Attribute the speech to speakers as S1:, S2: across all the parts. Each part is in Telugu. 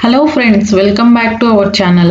S1: hello friends welcome back to our channel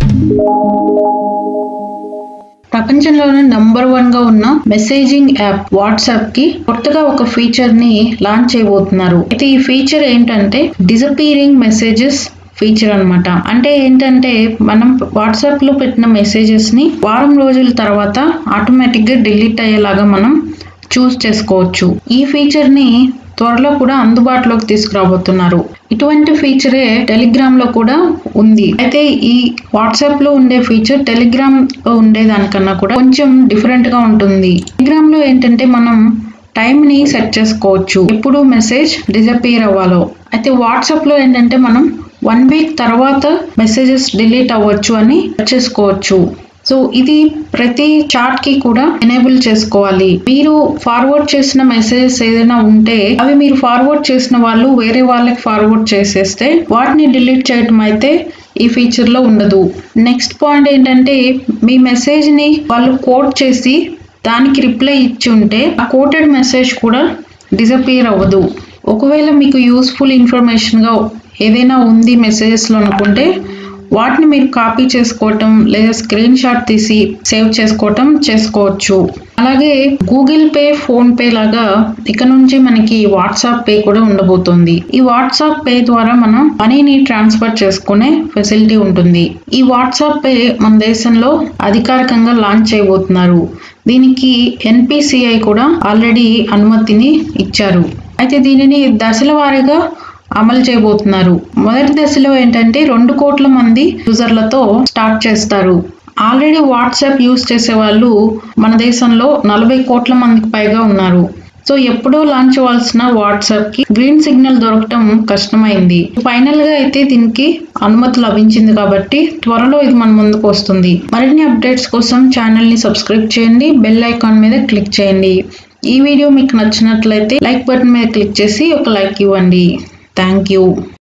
S1: ప్రపంచంలోనే నంబర్ వన్ గా ఉన్న మెసేజింగ్ యాప్ వాట్సాప్ కి కొత్తగా ఒక ఫీచర్ ని లాంచ్ చేయబోతున్నారు అయితే ఈ ఫీచర్ ఏంటంటే డిజపీరింగ్ మెసేజెస్ ఫీచర్ అన్నమాట అంటే ఏంటంటే మనం వాట్సాప్ లో పెట్టిన మెసేజెస్ ని వారం రోజుల తర్వాత ఆటోమేటిక్ గా డిలీట్ అయ్యేలాగా మనం చూస్ చేసుకోవచ్చు ఈ ఫీచర్ ని త్వరలో కూడా అందుబాటులోకి తీసుకురాబోతున్నారు ఇటువంటి ఫీచరే టెలిగ్రామ్ లో కూడా ఉంది అయితే ఈ వాట్సాప్ లో ఉండే ఫీచర్ టెలిగ్రామ్ లో ఉండే దానికన్నా కూడా కొంచెం డిఫరెంట్ గా ఉంటుంది టెలిగ్రామ్ లో ఏంటంటే మనం టైం ని సెట్ చేసుకోవచ్చు ఎప్పుడు మెసేజ్ డిజపీర్ అవ్వాలో అయితే వాట్సాప్ లో ఏంటంటే మనం వన్ వీక్ తర్వాత మెసేజెస్ డిలీట్ అవ్వచ్చు అని చేసుకోవచ్చు సో ఇది ప్రతి చాట్ కి కూడా ఎనేబుల్ చేసుకోవాలి మీరు ఫార్వర్డ్ చేసిన మెసేజెస్ ఏదైనా ఉంటే అవి మీరు ఫార్వర్డ్ చేసిన వాళ్ళు వేరే వాళ్ళకి ఫార్వర్డ్ చేసేస్తే వాటిని డిలీట్ చేయడం అయితే ఈ ఫీచర్ లో ఉండదు నెక్స్ట్ పాయింట్ ఏంటంటే మీ మెసేజ్ ని వాళ్ళు కోడ్ చేసి దానికి రిప్లై ఇచ్చి ఉంటే ఆ కోటెడ్ మెసేజ్ కూడా డిసపియర్ అవ్వదు ఒకవేళ మీకు యూస్ఫుల్ ఇన్ఫర్మేషన్ గా ఏదైనా ఉంది మెసేజెస్ లో అనుకుంటే వాటిని మీరు కాపీ చేసుకోవటం లేదా స్క్రీన్ షాట్ తీసి సేవ్ చేసుకోవటం చేసుకోవచ్చు అలాగే గూగుల్ పే ఫోన్ పే లాగా ఇక నుంచి మనకి వాట్సాప్ పే కూడా ఉండబోతుంది ఈ వాట్సాప్ పే ద్వారా మనం మనీని ట్రాన్స్ఫర్ చేసుకునే ఫెసిలిటీ ఉంటుంది ఈ వాట్సాప్ పే మన దేశంలో అధికారికంగా లాంచ్ చేయబోతున్నారు దీనికి ఎన్పిసిఐ కూడా ఆల్రెడీ అనుమతిని ఇచ్చారు అయితే దీనిని దశల వారీగా అమలు చేయబోతున్నారు మొదటి దశలో ఏంటంటే రెండు కోట్ల మంది యూజర్లతో స్టార్ట్ చేస్తారు ఆల్రెడీ వాట్సాప్ యూజ్ చేసే వాళ్ళు మన దేశంలో నలభై కోట్ల మందికి పైగా ఉన్నారు సో ఎప్పుడో లాంచ్ అవ్వాల్సిన వాట్సాప్ కి గ్రీన్ సిగ్నల్ దొరకటం కష్టమైంది ఫైనల్ గా అయితే దీనికి అనుమతి లభించింది కాబట్టి త్వరలో ఇది మన ముందుకు వస్తుంది మరిన్ని అప్డేట్స్ కోసం ఛానల్ ని సబ్స్క్రైబ్ చేయండి బెల్ ఐకాన్ మీద క్లిక్ చేయండి ఈ వీడియో మీకు నచ్చినట్లయితే లైక్ బటన్ మీద క్లిక్ చేసి ఒక లైక్ ఇవ్వండి థ్యాంక్ యూ